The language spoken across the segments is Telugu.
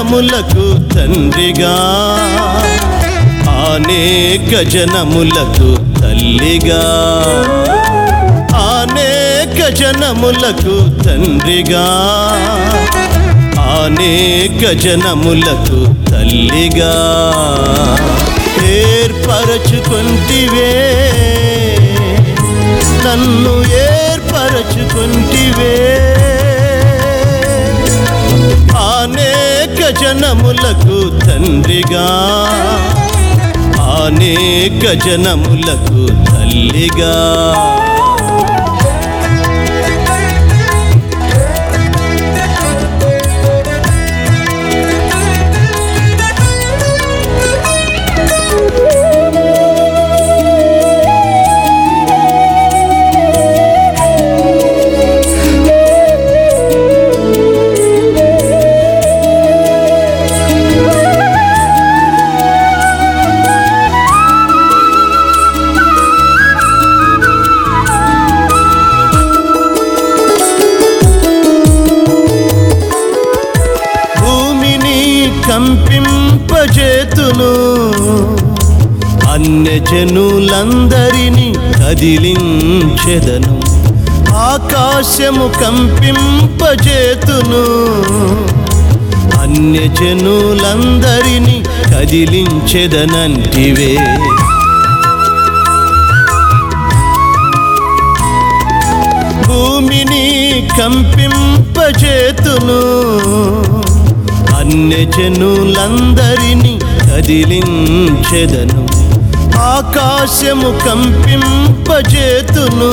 జనములకు తండ్రిగా అనేక జనములకు తల్లిగా అనేక జనములకు తండ్రిగా అనేక జనములకు తల్లిగా ఏర్పరచుకొంటివే నన్ను ఏర్పరచుకొంటివే అనేక జనములకు తండ్రిగా అనేక జనములకు తల్లిగా భూమిని కంపింపజేతును అన్య జనులందరినీ కదిలించెదను ఆకాశము కంపింపజేతును అన్య జనులందరినీ కదిలించెదనంటివే భూమిని కంపింపజేతును అన్య జనులందరినీ కదిలించెదను ఆకాశము కంపింపజేతును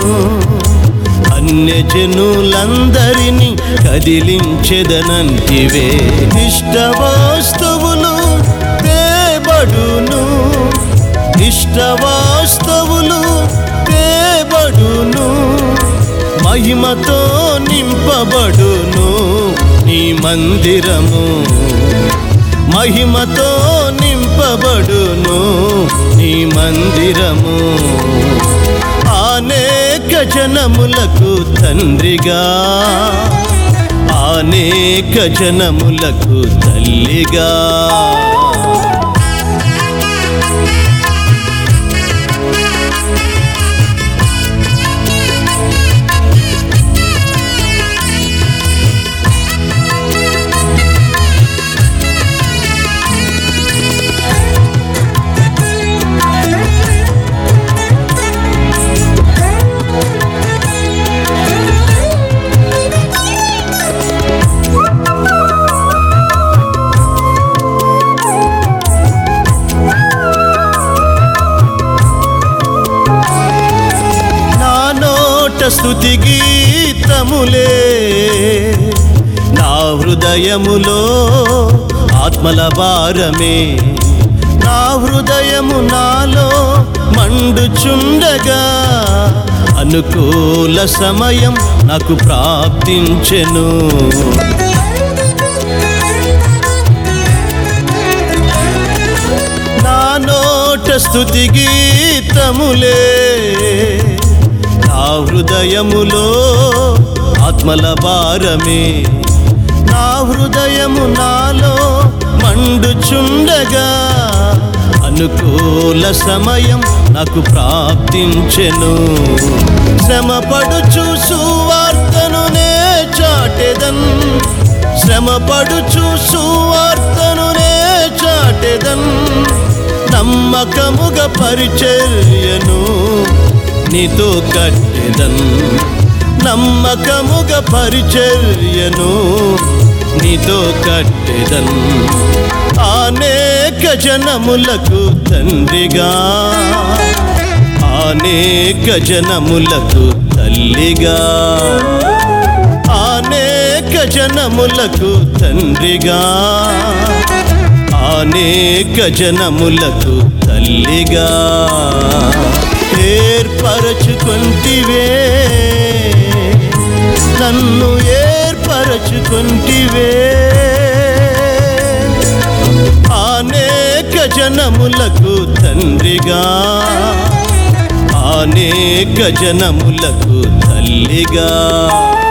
అన్య జనులందరినీ కదిలించెదనంటివే ఇష్ట వస్తువులు తేబడును ఇష్ట వాస్తవులు తేబడును మహిమతో నింపబడును నీ మందిరము మహిమతో నింపబడును నీ మందిరము అనేక జనములకు తండ్రిగా అనేక జనములకు తల్లిగా నా నోట స్థుతి గీతములే నా హృదయములో ఆత్మల భారమే నా హృదయము నాలో మండుచుండగా అనుకూల సమయం నాకు ప్రాప్తించెను నా నోట స్థుతి గీతములే నా హృదయములో ఆత్మల భారమే నా హృదయము నాలో మండుచుండగా అనుకూల సమయం నాకు ప్రాప్తించెను శ్రమపడుచు సువార్తను నే చాటెదన్ శ్రమపడుచు సువార్తను నే చాటెదన్ నమ్మకముగా పరిచర్యను నీతో కట్టెదన్ నమ్మకముగా పరిచర్యను నీతో కట్టెదన్ అనేక జనములకు తండ్రిగా అనేక జనములకు తల్లిగా అనేక జనములకు తండ్రిగా అనేక జనములకు తల్లిగా ఏర్పరచుకొంటివే నన్ను ఏర్పరచుకొంటివే అనేక జనములకు తండ్రిగా అనేక జనములకు తల్లిగా